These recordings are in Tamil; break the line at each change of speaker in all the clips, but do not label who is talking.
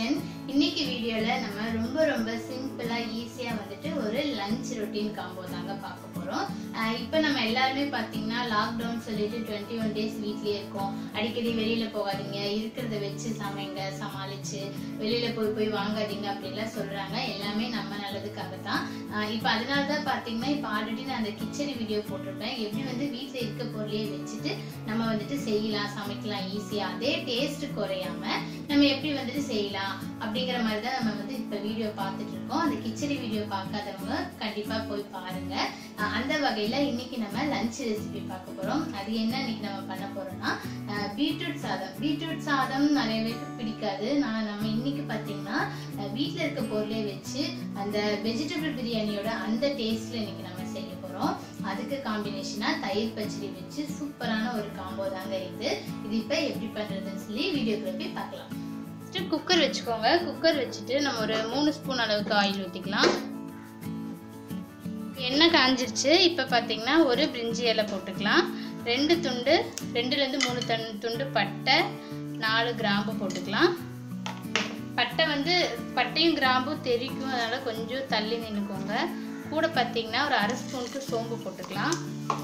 கிச்சன் இன்னைக்கு வீடியோல நம்ம ரொம்ப ரொம்ப சிம்பிளா ஈஸியா வந்துட்டு ஒரு லஞ்ச் ரொட்டீன் காம்போ தாங்க பார்க்க போறோம் ஆஹ் இப்போ நம்ம எல்லாருமே பாத்தீங்கன்னா லாக்டவுன் சொல்லிட்டு டுவெண்ட்டி ஒன் டேஸ் வீட்லயே இருக்கோம் அடிக்கடி வெளியில போகாதீங்க இருக்கிறத வச்சு சமைங்க சமாளிச்சு வெளியில போய் போய் வாங்காதீங்க அப்படின்லாம் சொல்றாங்க எல்லாமே நம்ம நல்லதுக்காக தான் ஆஹ் இப்போ அதனால தான் பாத்தீங்கன்னா இப்போ ஆல்ரெடி நான் அந்த கிச்சடி வீடியோ போட்டிருப்பேன் எப்படி வந்து வீட்ல இருக்க பொருளையே வச்சுட்டு நம்ம வந்துட்டு செய்யலாம் சமைக்கலாம் ஈஸியா அதே டேஸ்ட் குறையாம நம்ம எப்படி வந்துட்டு செய்யலாம் அப்படிங்கிற மாதிரி தான் நம்ம வந்து இப்ப வீடியோ பார்த்துட்டு இருக்கோம் அந்த கிச்சடி வீடியோ பார்க்காதவங்க கண்டிப்பா போய் பாருங்க அஹ் அந்த வகையில இன்னைக்கு நம்ம லஞ்ச் ரெசிபி பார்க்க போறோம் அது என்ன இன்னைக்கு நம்ம பண்ண போறோம்னா அஹ் பீட்ரூட் சாதம் பீட்ரூட் சாதம் நிறைய பேருக்கு பிடிக்காது நான் நம்ம இன்னைக்கு பாத்தீங்கன்னா அஹ் வீட்ல இருக்க பொருளே வச்சு அந்த வெஜிடபிள் பிரியாணியோட அந்த டேஸ்ட்ல இன்னைக்கு நம்ம செய்ய போறோம் அதுக்கு காம்பினேஷனா தயிர் பச்சடி வச்சு சூப்பரான ஒரு காம்போ தாங்க இது இது இப்ப எப்படி பண்றதுன்னு சொல்லி வீடியோக்குள்ள போய் பார்க்கலாம் ஃபஸ்ட்டு குக்கர் வச்சுக்கோங்க குக்கர் வச்சுட்டு நம்ம ஒரு மூணு ஸ்பூன் அளவுக்கு ஆயில் ஊற்றிக்கலாம் எண்ணெய் காஞ்சிருச்சு இப்போ பார்த்தீங்கன்னா ஒரு பிரிஞ்சி இலை போட்டுக்கலாம் ரெண்டு துண்டு ரெண்டுலேருந்து மூணு தன் துண்டு பட்டை நாலு கிராம்பு போட்டுக்கலாம் பட்டை வந்து பட்டையும் கிராம்பும் தெரிக்கும் அதனால் கொஞ்சம் தள்ளி நின்றுக்கோங்க கூட பார்த்தீங்கன்னா ஒரு அரை ஸ்பூனுக்கு சோம்பு போட்டுக்கலாம்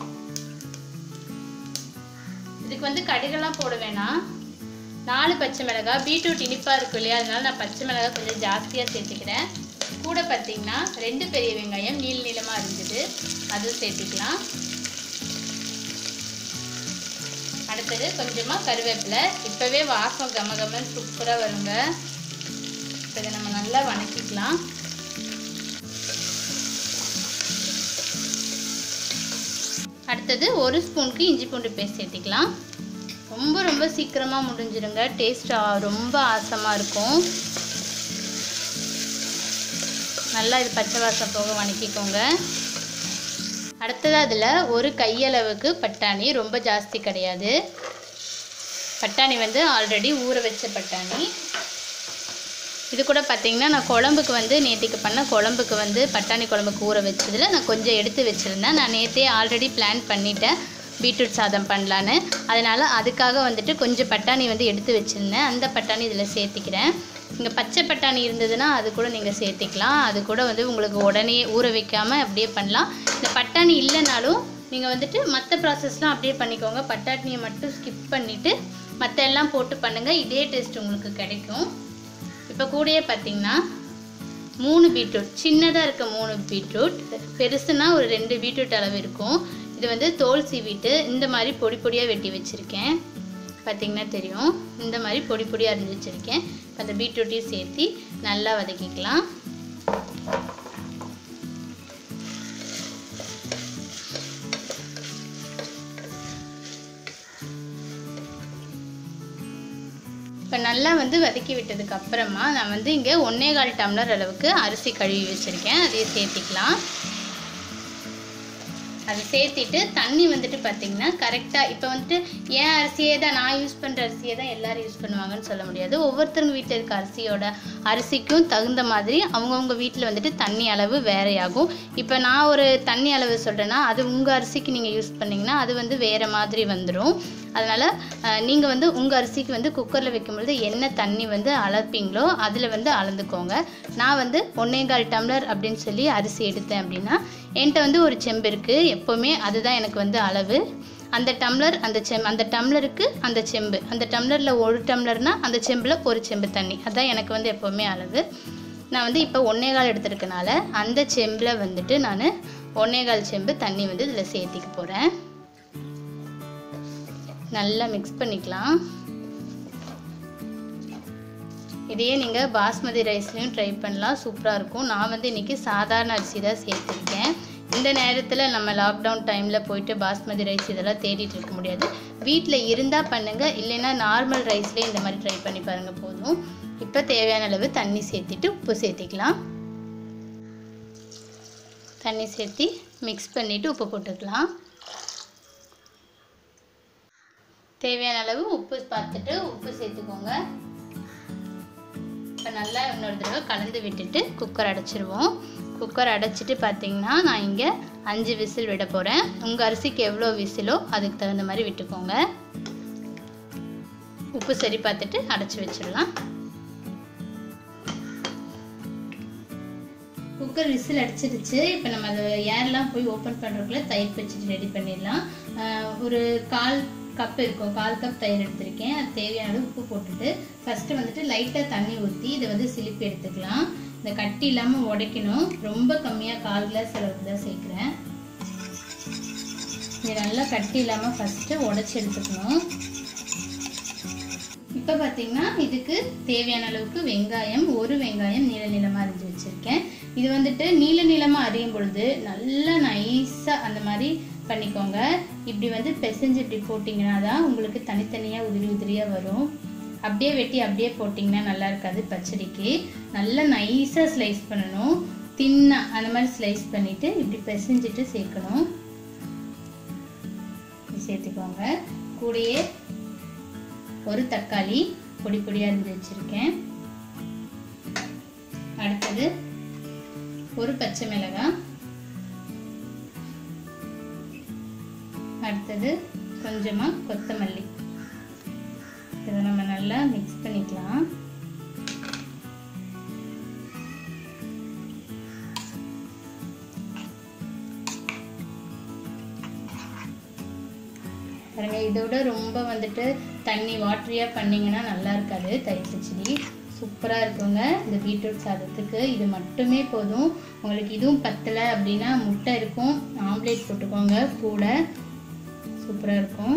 இதுக்கு வந்து கடுகெல்லாம் போட வேணாம் நாலு பச்சை மிளகாய் பீட்ரூட் இனிப்பாக இருக்கும் இல்லையா அதனால நான் பச்சை மிளகாய் கொஞ்சம் ஜாஸ்தியாக சேர்த்துக்கிறேன் கூட பார்த்தீங்கன்னா ரெண்டு பெரிய வெங்காயம் நீள் நீளமாக இருந்தது அதுவும் சேர்த்துக்கலாம் அடுத்தது கொஞ்சமாக கருவேப்பிலை இப்போவே வாசம் கம கமன்னு சூப்பராக வருங்க இப்போ இதை நம்ம நல்லா வணக்கிக்கலாம் அடுத்தது ஒரு ஸ்பூனுக்கு இஞ்சி பூண்டு பேஸ்ட் சேர்த்திக்கலாம் ரொம்ப ரொம்ப சீக்கிரமாக முடிஞ்சிருங்க டேஸ்ட் ரொம்ப ஆசமாக இருக்கும் நல்லா இது பச்சை வாசம் போக வணக்கிக்கோங்க அடுத்தது அதில் ஒரு கையளவுக்கு பட்டாணி ரொம்ப ஜாஸ்தி கிடையாது பட்டாணி வந்து ஆல்ரெடி ஊற வச்ச பட்டாணி இது கூட பார்த்தீங்கன்னா நான் குழம்புக்கு வந்து நேற்றுக்கு பண்ண குழம்புக்கு வந்து பட்டாணி குழம்புக்கு ஊற வச்சதில் நான் கொஞ்சம் எடுத்து வச்சுருந்தேன் நான் நேற்றே ஆல்ரெடி பிளான் பண்ணிட்டேன் பீட்ரூட் சாதம் பண்ணலான்னு அதனால் அதுக்காக வந்துட்டு கொஞ்சம் பட்டாணி வந்து எடுத்து வச்சுருந்தேன் அந்த பட்டாணி இதில் சேர்த்திக்கிறேன் இங்கே பச்சை பட்டாணி இருந்ததுன்னா அது கூட நீங்கள் சேர்த்திக்கலாம் அது கூட வந்து உங்களுக்கு உடனே ஊற வைக்காமல் அப்படியே பண்ணலாம் இந்த பட்டாணி இல்லைனாலும் நீங்கள் வந்துட்டு மற்ற ப்ராசஸ்லாம் அப்படியே பண்ணிக்கோங்க பட்டாணியை மட்டும் ஸ்கிப் பண்ணிவிட்டு மற்ற எல்லாம் போட்டு பண்ணுங்கள் இதே டேஸ்ட் உங்களுக்கு கிடைக்கும் இப்போ கூடயே பார்த்தீங்கன்னா மூணு பீட்ரூட் சின்னதாக இருக்க மூணு பீட்ரூட் பெருசுனா ஒரு ரெண்டு பீட்ரூட் அளவு இருக்கும் இது வந்து தோல் சீவிட்டு இந்த மாதிரி பொடி பொடியாக வெட்டி வச்சுருக்கேன் பார்த்தீங்கன்னா தெரியும் இந்த மாதிரி பொடி பொடியாக அரிஞ்சு வச்சுருக்கேன் இப்போ அந்த பீட்ரூட்டையும் சேர்த்து நல்லா வதக்கிக்கலாம் இப்போ நல்லா வந்து வதக்கி விட்டதுக்கு அப்புறமா நான் வந்து இங்கே ஒன்றே கால் டம்ளர் அளவுக்கு அரிசி கழுவி வச்சுருக்கேன் அதையும் சேர்த்திக்கலாம் அதை சேர்த்திட்டு தண்ணி வந்துட்டு பார்த்தீங்கன்னா கரெக்டாக இப்போ வந்துட்டு ஏன் அரிசியே தான் நான் யூஸ் பண்ணுற அரிசியே தான் எல்லோரும் யூஸ் பண்ணுவாங்கன்னு சொல்ல முடியாது ஒவ்வொருத்தருங்க வீட்டில் இருக்க அரிசியோட அரிசிக்கும் தகுந்த மாதிரி அவங்கவுங்க வீட்டில் வந்துட்டு தண்ணி அளவு வேறையாகும் இப்போ நான் ஒரு தண்ணி அளவு சொல்கிறேன்னா அது உங்கள் அரிசிக்கு நீங்கள் யூஸ் பண்ணிங்கன்னா அது வந்து வேறு மாதிரி வந்துடும் அதனால் நீங்கள் வந்து உங்கள் அரிசிக்கு வந்து குக்கரில் வைக்கும்பொழுது என்ன தண்ணி வந்து அளப்பீங்களோ அதில் வந்து அளந்துக்கோங்க நான் வந்து ஒன்னேகால் டம்ளர் அப்படின்னு சொல்லி அரிசி எடுத்தேன் அப்படின்னா என்கிட்ட வந்து ஒரு செம்பு இருக்குது எப்போவுமே அதுதான் எனக்கு வந்து அளவு அந்த டம்ளர் அந்த செம் அந்த டம்ளருக்கு அந்த செம்பு அந்த டம்ளரில் ஒரு டம்ளர்னா அந்த செம்பில் ஒரு செம்பு தண்ணி அதுதான் எனக்கு வந்து எப்போவுமே அளவு நான் வந்து இப்போ ஒன்னேகால் எடுத்துருக்கனால அந்த செம்பில் வந்துட்டு நான் ஒன்னேகால் செம்பு தண்ணி வந்து இதில் சேர்த்திக்க போகிறேன் நல்லா மிக்ஸ் பண்ணிக்கலாம் இதையே நீங்கள் பாஸ்மதி ரைஸ்லையும் ட்ரை பண்ணலாம் சூப்பராக இருக்கும் நான் வந்து இன்றைக்கி சாதாரண அரிசி தான் சேர்த்துருக்கேன் இந்த நேரத்தில் நம்ம லாக்டவுன் டைமில் போயிட்டு பாஸ்மதி ரைஸ் இதெல்லாம் தேடிட்டு இருக்க முடியாது வீட்டில் இருந்தால் பண்ணுங்கள் இல்லைன்னா நார்மல் ரைஸ்லேயே இந்த மாதிரி ட்ரை பண்ணி பாருங்கள் போதும் இப்போ தேவையான அளவு தண்ணி சேர்த்திட்டு உப்பு சேர்த்திக்கலாம் தண்ணி சேர்த்தி மிக்ஸ் பண்ணிவிட்டு உப்பு போட்டுக்கலாம் தேவையான அளவு உப்பு பார்த்துட்டு உப்பு சேர்த்துக்கோங்க இப்போ நல்லா இன்னொரு தடவை கலந்து விட்டுட்டு குக்கர் அடைச்சிருவோம் குக்கர் அடைச்சிட்டு பார்த்தீங்கன்னா நான் இங்கே அஞ்சு விசில் விட போகிறேன் உங்கள் அரிசிக்கு எவ்வளோ விசிலோ அதுக்கு தகுந்த மாதிரி விட்டுக்கோங்க உப்பு சரி பார்த்துட்டு அடைச்சி வச்சிடலாம் குக்கர் விசில் அடிச்சிருச்சு இப்போ நம்ம அதை ஏர்லாம் போய் ஓப்பன் பண்ணுறதுக்குள்ள தயிர் பச்சடி ரெடி பண்ணிடலாம் ஆஹ் ஒரு கால் கப் இருக்கும் கால் கப் தயிர் எடுத்திருக்கேன் அது தேவையான அளவு உப்பு போட்டுட்டு ஃபர்ஸ்ட் வந்துட்டு லைட்டாக தண்ணி ஊற்றி இதை வந்து சிலிப்பி எடுத்துக்கலாம் இந்த கட்டி இல்லாமல் உடைக்கணும் ரொம்ப கம்மியாக கால் கிளாஸ் அளவுக்கு தான் சேர்க்குறேன் இது நல்லா கட்டி இல்லாமல் ஃபஸ்ட்டு உடச்சி எடுத்துக்கணும் இப்போ பார்த்தீங்கன்னா இதுக்கு தேவையான அளவுக்கு வெங்காயம் ஒரு வெங்காயம் நீள நீளமாக அரிஞ்சு வச்சுருக்கேன் இது வந்துட்டு நீள நீளமாக அரியும் பொழுது நல்லா நைஸாக அந்த மாதிரி பண்ணிக்கோங்க இப்படி வந்து பிசைஞ்சு இப்படி போட்டிங்கன்னா தான் உங்களுக்கு தனித்தனியாக உதிரி உதிரியாக வரும் அப்படியே வெட்டி அப்படியே போட்டிங்கன்னா நல்லா இருக்காது பச்சடிக்கு நல்லா நைஸாக ஸ்லைஸ் பண்ணணும் தின்னாக அந்த மாதிரி ஸ்லைஸ் பண்ணிவிட்டு இப்படி பிசைஞ்சிட்டு சேர்க்கணும் இப்படி சேர்த்துக்கோங்க கூடயே ஒரு தக்காளி பொடி பொடியாக இருந்து வச்சுருக்கேன் அடுத்தது ஒரு பச்சை மிளகாய் அடுத்தது கொஞ்சமாக கொத்தமல்லி இதை நம்ம நல்லா மிக்ஸ் பண்ணிக்கலாம் பாருங்க இதை விட ரொம்ப வந்துட்டு தண்ணி வாட்டரியாக பண்ணிங்கன்னா நல்லா இருக்காது தயிர் பச்சடி சூப்பராக இருக்குங்க இந்த பீட்ரூட் சாதத்துக்கு இது மட்டுமே போதும் உங்களுக்கு இதுவும் பத்தலை அப்படின்னா முட்டை இருக்கும் ஆம்லேட் போட்டுக்கோங்க கூட சூப்பராக இருக்கும்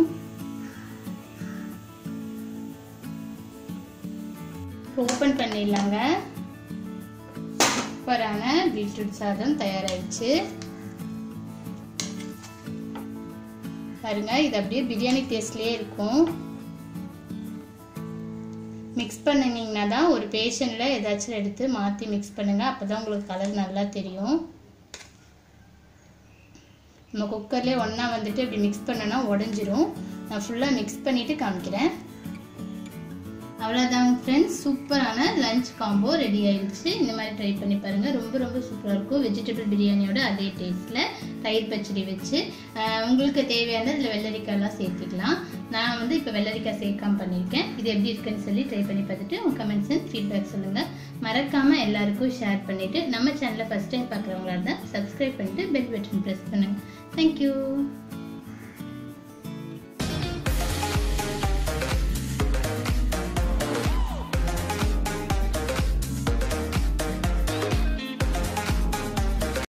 ஓப்பன் பண்ணிடலாங்க சூப்பரான பீட்ரூட் சாதம் தயாராகிடுச்சு பாருங்க இது அப்படியே பிரியாணி டேஸ்ட்லேயே இருக்கும் மிக்ஸ் பண்ணினீங்கன்னா தான் ஒரு பேஷனில் ஏதாச்சும் எடுத்து மாற்றி மிக்ஸ் பண்ணுங்கள் அப்போ தான் உங்களுக்கு கலர் நல்லா தெரியும் நம்ம குக்கர்லேயே ஒன்றா வந்துட்டு இப்படி மிக்ஸ் பண்ணோன்னா உடஞ்சிரும் நான் ஃபுல்லாக மிக்ஸ் பண்ணிவிட்டு காமிக்கிறேன் அவ்வளோதாங்க ஃப்ரெண்ட்ஸ் சூப்பரான லஞ்ச் காம்போ ரெடி ஆயிடுச்சு இந்த மாதிரி ட்ரை பண்ணி பாருங்கள் ரொம்ப ரொம்ப சூப்பராக இருக்கும் வெஜிடபிள் பிரியாணியோட அதே டேஸ்ட்டில் தயிர் பச்சடி வச்சு ஆஹ் உங்களுக்கு தேவையான இதில் வெள்ளரிக்காய்லாம் சேர்த்துக்கலாம் நான் வந்து இப்போ வெள்ளரிக்காய் சேர்க்காம பண்ணியிருக்கேன் இது எப்படி இருக்குன்னு சொல்லி ட்ரை பண்ணி பார்த்துட்டு உங்கள் கமெண்ட்ஸ் அண்ட் ஃபீட்பேக் சொல்லுங்கள் மறக்காமல் எல்லாருக்கும் ஷேர் பண்ணிவிட்டு நம்ம சேனலை ஃபஸ்ட் டைம் பார்க்குறவங்களா இருந்தால் சப்ஸ்கிரைப் பண்ணிட்டு பெல் பட்டன் ப்ரெஸ் பண்ணுங்கள் தேங்க்யூ